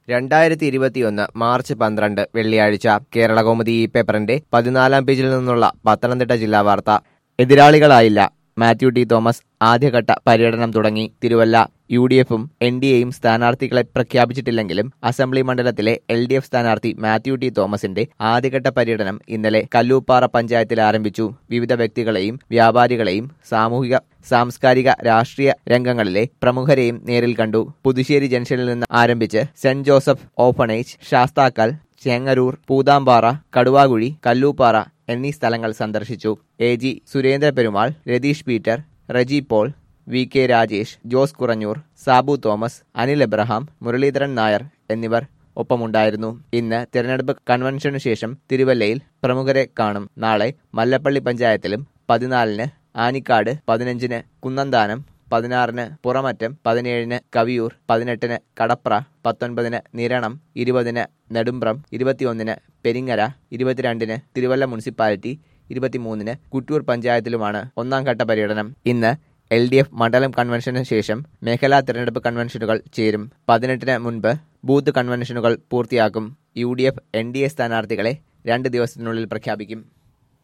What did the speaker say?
രണ്ടായിരത്തി ഇരുപത്തിയൊന്ന് മാർച്ച് പന്ത്രണ്ട് വെള്ളിയാഴ്ച കേരളകൗമുദി ഈ പേപ്പറിന്റെ പതിനാലാം പേജിൽ നിന്നുള്ള പത്തനംതിട്ട ജില്ലാ വാർത്ത എതിരാളികളായില്ല മാത്യു ടി തോമസ് ആദ്യഘട്ട പര്യടനം തുടങ്ങി തിരുവല്ല യു ഡി എഫും എൻ ഡി എയും സ്ഥാനാർത്ഥികളെ പ്രഖ്യാപിച്ചിട്ടില്ലെങ്കിലും അസംബ്ലി മണ്ഡലത്തിലെ എൽ ഡി എഫ് സ്ഥാനാർത്ഥി മാത്യു ടി തോമസിന്റെ ആദ്യഘട്ട പര്യടനം ഇന്നലെ കല്ലൂപ്പാറ പഞ്ചായത്തിൽ ആരംഭിച്ചു വിവിധ വ്യക്തികളെയും വ്യാപാരികളെയും സാമൂഹിക സാംസ്കാരിക രാഷ്ട്രീയ രംഗങ്ങളിലെ പ്രമുഖരെയും നേരിൽ കണ്ടു പുതുശ്ശേരി ജംഗ്ഷനിൽ നിന്ന് ആരംഭിച്ച് saint Joseph orphanage Sasthakkal Chengaroor Poothampara Kaduvakuzhi Kallooppara എന്നീ സ്ഥലങ്ങൾ സന്ദർശിച്ചു A G Surendra Perumal Ratheesh Peter Reji Paul V K Rajesh Jose Kuranjoor Sabu Thomas Anil Abraham Muraleedharan Nair എന്നിവർ ഒപ്പമുണ്ടായിരുന്നു ഇന്ന് തിരഞ്ഞെടുപ്പ് കൺവെൻഷനു ശേഷം തിരുവല്ലയിൽ പ്രമുഖരെ കാണും നാളെ മല്ലപ്പള്ളി പഞ്ചായത്തിലും പതിനാലിന് ആനിക്കാട് പതിനഞ്ചിന് കുന്നന്താനം പതിനാറിന് പുറമറ്റം പതിനേഴിന് കവിയൂർ പതിനെട്ടിന് കടപ്ര പത്തൊൻപതിന് നിരണം ഇരുപതിന് നെടുമ്പ്രം ഇരുപത്തിയൊന്നിന് പെരിങ്ങര ഇരുപത്തിരണ്ടിന് തിരുവല്ല മുനിസിപ്പാലിറ്റി ഇരുപത്തിമൂന്നിന് കുട്ടൂർ പഞ്ചായത്തിലുമാണ് ഒന്നാം ഘട്ട പര്യടനം ഇന്ന് എൽ ഡി എഫ് മണ്ഡലം കൺവെൻഷന് ശേഷം മേഖലാ തിരഞ്ഞെടുപ്പ് കൺവെൻഷനുകൾ ചേരും പതിനെട്ടിന് മുൻപ് ബൂത്ത് കൺവെൻഷനുകൾ പൂർത്തിയാക്കും U D F N D A സ്ഥാനാർത്ഥികളെ രണ്ട് ദിവസത്തിനുള്ളിൽ പ്രഖ്യാപിക്കും